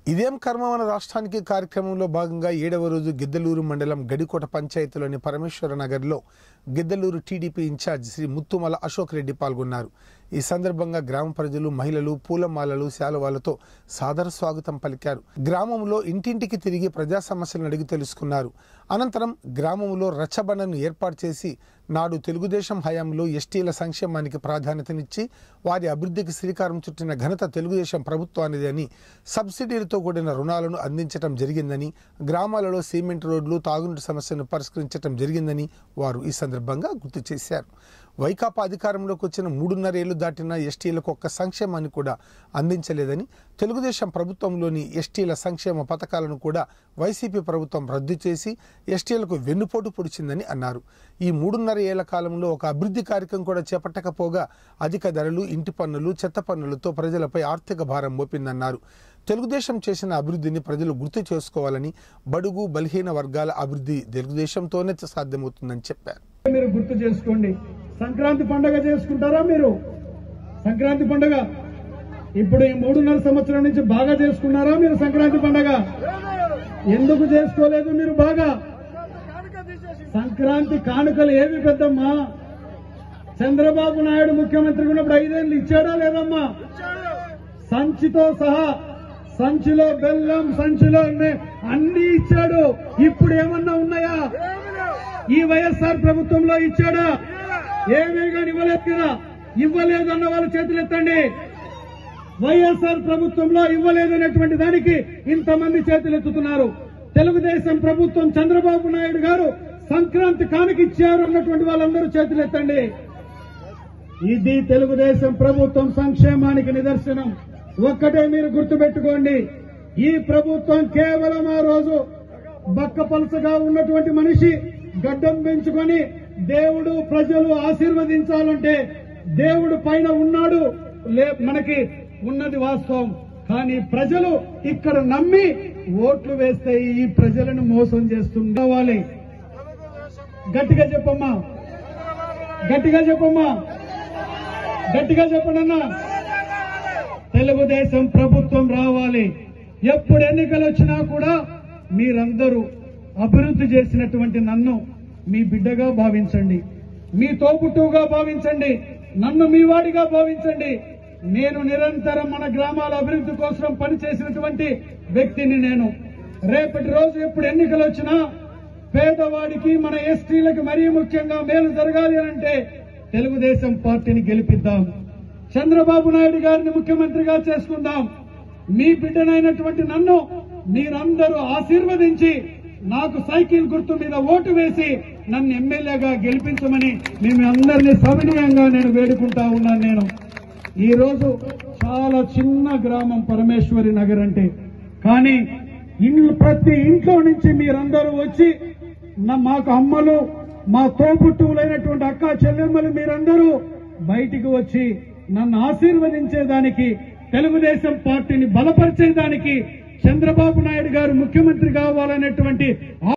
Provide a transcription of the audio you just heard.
ఇదేం కర్మ మన రాష్ట్రానికి కార్యక్రమంలో భాగంగా ఏడవ రోజు గిద్దలూరు మండలం గడికోట పంచాయతీలోని పరమేశ్వర నగర్లో గిద్దలూరు టీడీపీ ఇన్ఛార్జ్ శ్రీ ముత్తుమల అశోక్ రెడ్డి పాల్గొన్నారు ఈ సందర్భంగా గ్రామ ప్రజలు మహిళలు పూలమాలలు శాలువాలతో సాదర స్వాగతం పలికారు గ్రామంలో ఇంటింటికి తిరిగి ప్రజా సమస్యలను అడిగి తెలుసుకున్నారు అనంతరం గ్రామంలో రచ్చబండను ఏర్పాటు చేసి నాడు తెలుగుదేశం హయాంలో ఎస్టీల సంక్షేమానికి ప్రాధాన్యతనిచ్చి వారి అభివృద్ధికి శ్రీకారం చుట్టిన ఘనత తెలుగుదేశం ప్రభుత్వానిది అని సబ్సిడీలతో కూడిన రుణాలను అందించడం జరిగిందని గ్రామాలలో సిమెంట్ రోడ్లు తాగునీటి సమస్యను పరిష్కరించడం జరిగిందని వారు ఈ సందర్భంగా గుర్తు చేశారు వైకాపా అధికారంలోకి వచ్చిన మూడున్నరేళ్లు దాటిన ఎస్టీలకు ఒక్క సంక్షేమాన్ని కూడా అందించలేదని తెలుగుదేశం ప్రభుత్వంలోని ఎస్టీల సంక్షేమ పథకాలను కూడా వైసీపీ ప్రభుత్వం రద్దు చేసి ఎస్టీలకు వెన్నుపోటు పొడిచిందని అన్నారు ఈ మూడున్నర ఏళ్ల కాలంలో ఒక అభివృద్ధి కార్యక్రమం కూడా చేపట్టకపోగా అధిక ధరలు ఇంటి పన్నులు చెత్త పన్నులతో ప్రజలపై ఆర్థిక భారం మోపిందన్నారు తెలుగుదేశం చేసిన అభివృద్ధిని ప్రజలు గుర్తు చేసుకోవాలని బడుగు బలహీన వర్గాల అభివృద్ధి తెలుగుదేశంతోనే సాధ్యమవుతుందని చెప్పారు మీరు గుర్తు చేసుకోండి సంక్రాంతి పండగ చేసుకుంటారా మీరు సంక్రాంతి పండగ ఇప్పుడు ఈ మూడున్నర సంవత్సరం నుంచి బాగా చేసుకున్నారా మీరు సంక్రాంతి పండగ ఎందుకు చేసుకోలేదు మీరు బాగా సంక్రాంతి కానుకలు ఏవి పెద్దమ్మా చంద్రబాబు నాయుడు ముఖ్యమంత్రి ఉన్నప్పుడు ఐదేళ్ళు ఇచ్చాడా లేదమ్మా సంచితో సహా సంచిలో బెల్లం సంచిలో నే- అన్ని ఇచ్చాడు ఇప్పుడు ఏమన్నా ఉన్నాయా ఈ వైఎస్ఆర్ ప్రభుత్వంలో ఇచ్చాడా ఏమీ కానీ ఇవ్వలేదు కదా ఇవ్వలేదన్న వాళ్ళ చేతులు ఎత్తండి వైఎస్ఆర్ ప్రభుత్వంలో ఇవ్వలేదనేటువంటి దానికి ఇంతమంది చేతులు ఎత్తుతున్నారు తెలుగుదేశం ప్రభుత్వం చంద్రబాబు నాయుడు గారు సంక్రాంతి కానుకిచ్చారు అన్నటువంటి వాళ్ళందరూ చేతులు ఎత్తండి ఇది తెలుగుదేశం ప్రభుత్వం సంక్షేమానికి నిదర్శనం ఒక్కటే మీరు గుర్తుపెట్టుకోండి ఈ ప్రభుత్వం కేవలం ఆ రోజు బక్కపలసగా ఉన్నటువంటి మనిషి గడ్డం పెంచుకొని దేవుడు ప్రజలు ఆశీర్వదించాలంటే దేవుడు పైన ఉన్నాడు లే మనకి ఉన్నది వాస్తవం కానీ ప్రజలు ఇక్కడ నమ్మి ఓట్లు వేస్తే ఈ ప్రజలను మోసం చేస్తుండవాలి గట్టిగా చెప్పమ్మా గట్టిగా చెప్పమ్మా గట్టిగా చెప్పండన్నా తెలుగుదేశం ప్రభుత్వం రావాలి ఎప్పుడు ఎన్నికలు వచ్చినా కూడా మీరందరూ అభివృద్ధి చేసినటువంటి నన్ను మీ బిడ్డగా భావించండి మీ తోబుట్టువుగా భావించండి నన్ను మీ వాడిగా భావించండి నేను నిరంతరం మన గ్రామాల అభివృద్ధి కోసం పనిచేసినటువంటి వ్యక్తిని నేను రేపటి రోజు ఎప్పుడు ఎన్నికలు వచ్చినా పేదవాడికి మన ఎస్టీలకు మరీ ముఖ్యంగా మేలు జరగాలి అని అంటే తెలుగుదేశం పార్టీని గెలిపిద్దాం చంద్రబాబు నాయుడు గారిని ముఖ్యమంత్రిగా చేసుకుందాం మీ బిడ్డనైనటువంటి నన్ను మీరందరూ ఆశీర్వదించి నాకు సైకిల్ గుర్తు మీద ఓటు వేసి నన్ను ఎమ్మెల్యేగా గెలిపించమని మేము అందరినీ సవినీయంగా నేను వేడుకుంటా ఉన్నాను నేను ఈ రోజు చాలా చిన్న గ్రామం పరమేశ్వరి నగర్ అంటే కానీ ఇండ్లు ప్రతి ఇంట్లో నుంచి మీరందరూ వచ్చి నా- మాకు అమ్మలు మా తోబుట్టువులైనటువంటి అక్క చెల్లెమ్మలు మీరందరూ బయటికి వచ్చి నన్ను ఆశీర్వదించేదానికి తెలుగుదేశం పార్టీని బలపరిచేదానికి చంద్రబాబు నాయుడు గారు ముఖ్యమంత్రి కావాలనేటువంటి